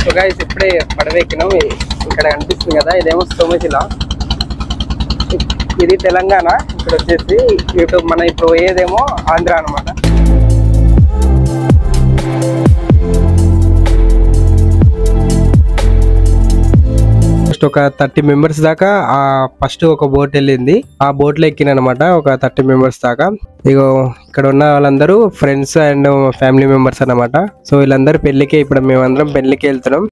so guys ఇప్పుడే పడవ ఎక్కినాం ఇ- ఇక్కడ కనిపిస్తుంది కదా ఇదేమో సోమశిల ఇ- ఇది తెలంగాణ ఇక్కడ వచ్చేసి ఇటు మన ఇప్పుడు పోయేదేమో ఆంధ్ర అన్నమాట ఫస్ట్ ఒక థర్టీ మెంబర్స్ దాకా ఆ ఫస్ట్ ఒక బోట్ వెళ్ళింది ఆ బోట్ లో ఎక్కిన అనమాట ఒక థర్టీ మెంబర్స్ దాకా ఇగో ఇక్కడ ఉన్న వాళ్ళందరూ ఫ్రెండ్స్ అండ్ ఫ్యామిలీ మెంబర్స్ అన్నమాట సో వీళ్ళందరూ పెళ్లికి ఇప్పుడు మేమందరం పెళ్లికి వెళ్తున్నాం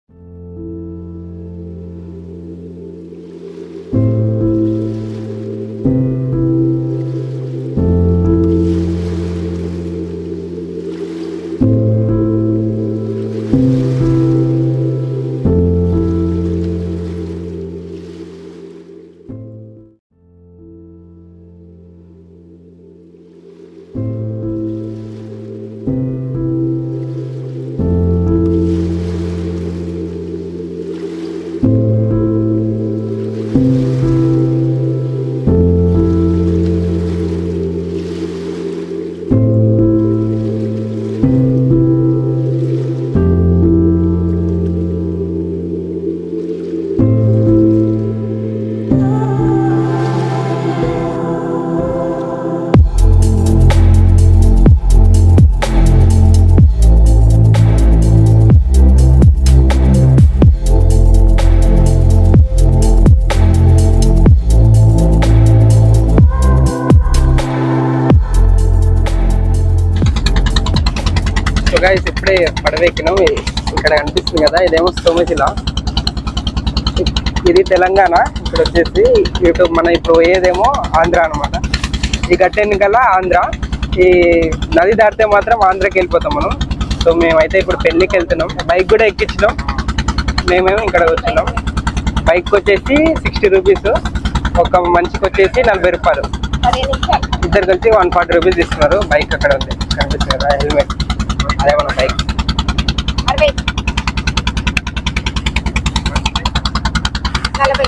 సో గైస్ ఇప్పుడే పడవ ఎక్కినాం ఇ- ఇక్కడ కనిపిస్తుంది కదా ఇదేమో సోమశిల ఇ- ఇది తెలంగాణ ఇక్కడ వచ్చేసి ఇటు మన ఇప్పుడు పోయేదేమో ఆంధ్ర అన్నమాట ఈ గట్టె ఎన్నికల ఆంధ్ర ఈ నది దాటితే మాత్రం ఆంధ్రకి వెళ్ళిపోతాం మనం సో మేమైతే ఇప్పుడు పెళ్ళికి వెళ్తున్నాం బైక్ కూడా ఎక్కించినాం మేమేమో ఇక్కడ కూర్చున్నాం బైక్ వచ్చేసి సిక్స్టీ రూపీస్ ఒక మనిషికి వచ్చేసి నలభై రూపాయలు ఇద్దరు కలిసి వన్ ఫార్టీ రూపీస్ ఇస్తున్నారు బైక్ అక్కడ ఉంది కనిపిస్తుంది కదా హెల్మెట్ అదే మన బైక్ అరవై నలభై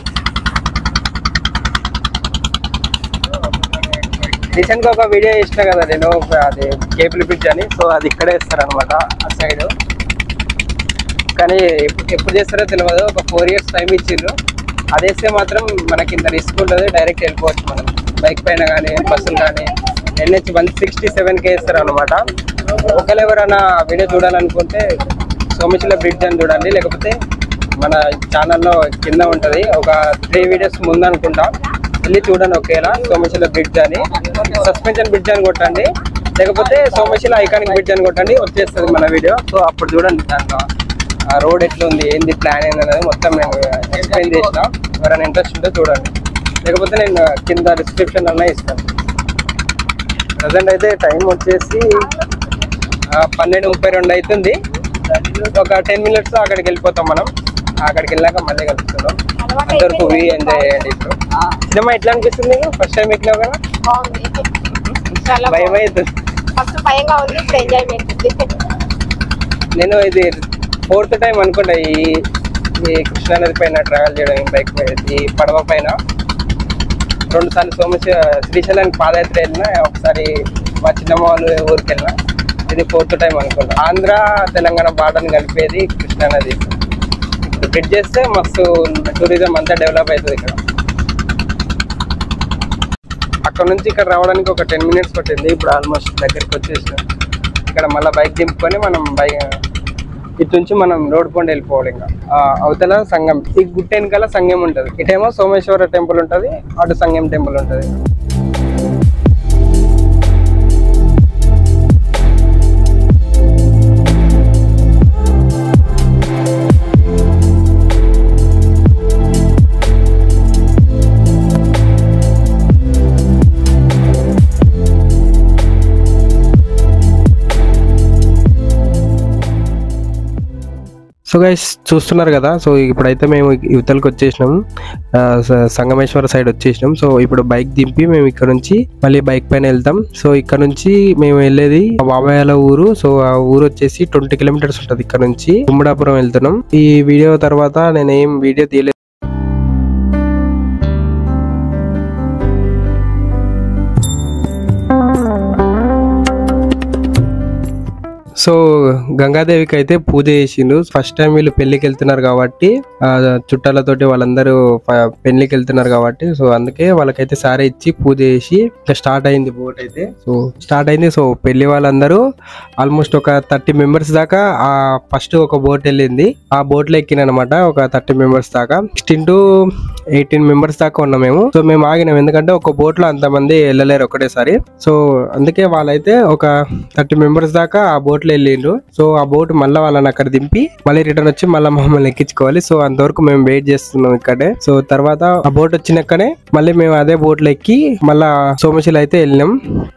రీసెంట్ గా ఒక వీడియో చేసిన కదా నేను ఒక అది కేబుల్ బ్రిడ్జ్ అని సో అది ఇక్కడే ఇస్తారు అనమాట ఆ సైడ్ కానీ ఎప్పు- ఎప్పుడు చేస్తారో తెలియదు ఒక ఫోర్ ఇయర్స్ టైం ఇచ్చిండ్రు అది వేస్తే మాత్రం మనకి ఇంత రిస్క్ ఉంటుంది డైరెక్ట్ వెళ్ళిపోవచ్చు మనం బైక్ పైన కానీ బస్సులు కానీ NH one sixty seven K ఇస్తారు అనమాట ఒకవేళ ఎవరైనా వీడియో చూడాలనుకుంటే సోమశిల బ్రిడ్జ్ అని చూడండి లేకపోతే మన ఛానల్లో కింద ఉంటుంది ఒక త్రీ వీడియోస్ ముందు అనుకుంటా వెళ్ళి చూడండి ఒకేలా సోమశిల బ్రిడ్జ్ అని సస్పెన్షన్ బ్రిడ్జ్ అని కొట్టండి లేకపోతే సోమశిల ఐకానిక్ బ్రిడ్జ్ అని కొట్టండి వచ్చేస్తుంది మన వీడియో సో అప్పుడు చూడండి దాంట్లో ఆ రోడ్ ఎట్లా ఉంది ఏంది ప్లాన్ ఏంది అనేది మొత్తం నేను ఎక్స్ప్లెయిన్ చేసిన ఎవరైనా ఇంట్రెస్ట్ ఉంటే చూడండి లేకపోతే నేను కింద డిస్క్రిప్షన్ అన్నా ఇస్తాను ప్రజెంట్ అయితే టైం వచ్చేసి ఆ, పన్నెండు ముప్పై రెండు అవుతుంది ఒక టెన్ మినిట్స్ అక్కడికి వెళ్ళిపోతాం మనం అక్కడికి వెళ్ళాక మళ్ళీ కలుస్తున్నాం అంతవరకు వీ ఎంజాయ్ చేయండి ఇప్పుడు సినిమా ఎట్లా అనిపిస్తుంది నీకు ఫస్ట్ టైం ఎక్కినావు కదా బాగుంది చాలా భయం అవుతుంది ఫస్ట్ భయంగా ఉంది ఇప్పుడు ఎంజాయ్మెంట్ ఉంది నేను ఇది ఫోర్త్ టైం అనుకుంటా ఈ ఈ కృష్ణానది పైన ట్రావెల్ చేయడం బైక్ పైన ఈ పడవ పైన రెండు సార్లు సోమశ శ్రీశైలానికి పాదయాత్ర వెళ్ళినా ఒకసారి మా చిన్నమ్మ వాళ్ళ ఊరికి వెళ్ళినా ఇది ఫోర్త్ టైం అనుకుంటా ఆంధ్ర తెలంగాణ బార్డర్ని కలిపేది కృష్ణానది ఇప్పుడు బ్రిడ్జ్ చేస్తే మస్తు టూరిజం అంతా డెవలప్ అవుతుంది ఇక్కడ అక్కడ నుంచి ఇక్కడ రావడానికి ఒక టెన్ మినిట్స్ పట్టింది ఇప్పుడు ఆల్మోస్ట్ దగ్గరికి వచ్చేసిన ఇక్కడ మళ్ళీ బైక్ దింపుకొని మనం బైక్ ఇటు నుంచి మనం రోడ్ పొండి వెళ్ళిపోవాలి ఇంకా ఆ, అవతల సంఘం ఈ గుట్ట వెనకాల సంఘం ఉంటుంది ఇటేమో సోమేశ్వర టెంపుల్ ఉంటుంది అటు సంఘం టెంపుల్ ఉంటుంది సో గైస్ చూస్తున్నారు కదా సో ఇప్పుడైతే మేము యువతలకు వచ్చేసినాం ఆ, స- సంగమేశ్వర సైడ్ వచ్చేసినాం సో ఇప్పుడు బైక్ దింపి మేము ఇక్కడ నుంచి మళ్ళీ బైక్ పైన వెళ్తాం సో ఇక్కడ నుంచి మేము వెళ్ళేది మా బాబాయ్ల ఊరు సో ఆ ఊరు వచ్చేసి ట్వంటీ కిలోమీటర్స్ ఉంటుంది ఇక్కడ నుంచి గుమ్మడాపురం వెళ్తున్నాం ఈ వీడియో తర్వాత నేను ఏం వీడియో తీయలేదు సో గంగాదేవికి అయితే పూజ చేసిండు ఫస్ట్ టైం వీళ్ళు పెళ్లికి వెళ్తున్నారు కాబట్టి ఆ, చుట్టాలతోటి వాళ్ళందరూ ప- పెళ్లికి వెళ్తున్నారు కాబట్టి సో అందుకే వాళ్ళకైతే సారే ఇచ్చి పూజ చేసి ఇంకా స్టార్ట్ అయింది బోట్ అయితే సో స్టార్ట్ అయింది సో పెళ్లి వాళ్ళందరూ ఆల్మోస్ట్ ఒక థర్టీ మెంబర్స్ దాకా ఆ ఫస్ట్ ఒక బోట్ వెళ్ళింది ఆ బోట్ లో ఎక్కినమాట ఒక థర్టీ మెంబర్స్ దాకా సిక్స్టీన్ టు ఎయిటీన్ మెంబర్స్ దాకా ఉన్నాం మేము సో మేము ఆగినాం ఎందుకంటే ఒక బోట్ లో అంతమంది వెళ్ళలేరు ఒకటేసారి సో అందుకే వాళ్ళైతే ఒక థర్టీ మెంబర్స్ దాకా ఆ బోట్ లో వెళ్ళిండ్రు సో ఆ బోట్ మళ్ళీ వాళ్ళని అక్కడ దింపి మళ్ళీ రిటర్న్ వచ్చి మళ్ళీ మమ్మల్ని ఎక్కించుకోవాలి సో అంతవరకు మేము వెయిట్ చేస్తున్నాం ఇక్కడే సో తర్వాత ఆ బోట్ వచ్చినాకనే మళ్ళీ మేము అదే బోట్ లో ఎక్కి మళ్ళా సోమశిల అయితే వెళ్ళినాం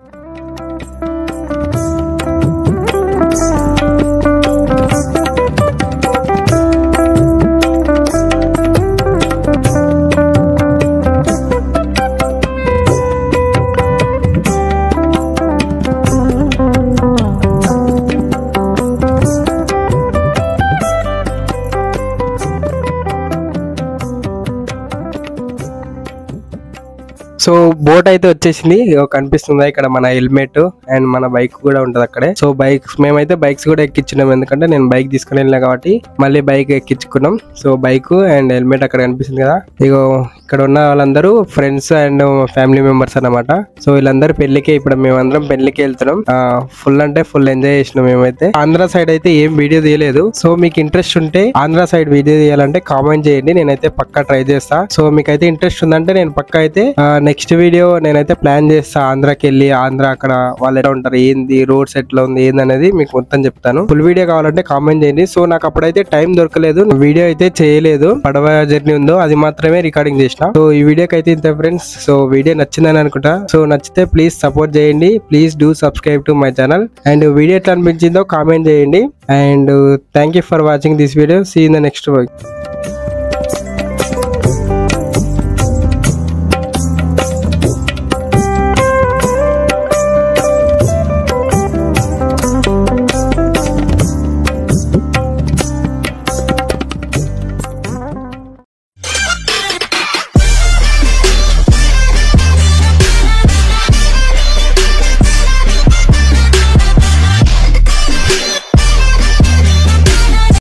సో బోట్ అయితే వచ్చేసింది ఇగో కనిపిస్తుందా ఇక్కడ మన హెల్మెట్ అండ్ మన బైక్ కూడా ఉంటది అక్కడే సో బైక్స్ మేమైతే బైక్స్ కూడా ఎక్కించున్నాం ఎందుకంటే నేను బైక్ తీసుకుని వెళ్ళినా కాబట్టి మళ్ళీ బైక్ ఎక్కించుకున్నాం సో బైక్ అండ్ హెల్మెట్ అక్కడ కనిపిస్తుంది కదా ఇగో ఇక్కడ ఉన్న వాళ్ళందరూ ఫ్రెండ్స్ అండ్ ఫ్యామిలీ మెంబర్స్ అన్నమాట సో వీళ్ళందరూ పెళ్లికి ఇప్పుడు మేమందరం పెళ్లికి వెళ్తున్నాం ఫుల్ అంటే ఫుల్ ఎంజాయ్ చేసినాం మేమైతే ఆంధ్ర సైడ్ అయితే ఏం వీడియో తీయలేదు సో మీకు ఇంట్రెస్ట్ ఉంటే ఆంధ్ర సైడ్ వీడియో తీయాలంటే కామెంట్ చేయండి నేనైతే పక్కా ట్రై చేస్తా సో మీకైతే ఇంట్రెస్ట్ ఉందంటే నేను పక్కా అయితే నెక్స్ట్ వీడియో నేనైతే ప్లాన్ చేస్తా ఆంధ్రాకి వెళ్ళి ఆంధ్ర అక్కడ వాళ్ళు ఎట్లా ఉంటారు ఏంది రోడ్స్ ఎట్లా ఉంది ఏంది అనేది మీకు మొత్తం చెప్తాను ఫుల్ వీడియో కావాలంటే కామెంట్ చేయండి సో నాకు అప్పుడైతే టైం దొరకలేదు వీడియో అయితే చేయలేదు పడవ జర్నీ ఉందో అది మాత్రమే రికార్డింగ్ చేసిన సో ఈ వీడియోకి అయితే ఇంత ఫ్రెండ్స్ సో వీడియో నచ్చిందని అనుకుంటా సో నచ్చితే ప్లీజ్ సపోర్ట్ చేయండి please do subscribe to my channel and video ఎట్లా అనిపించిందో కామెంట్ చేయండి and thank you for watching this video see in the next work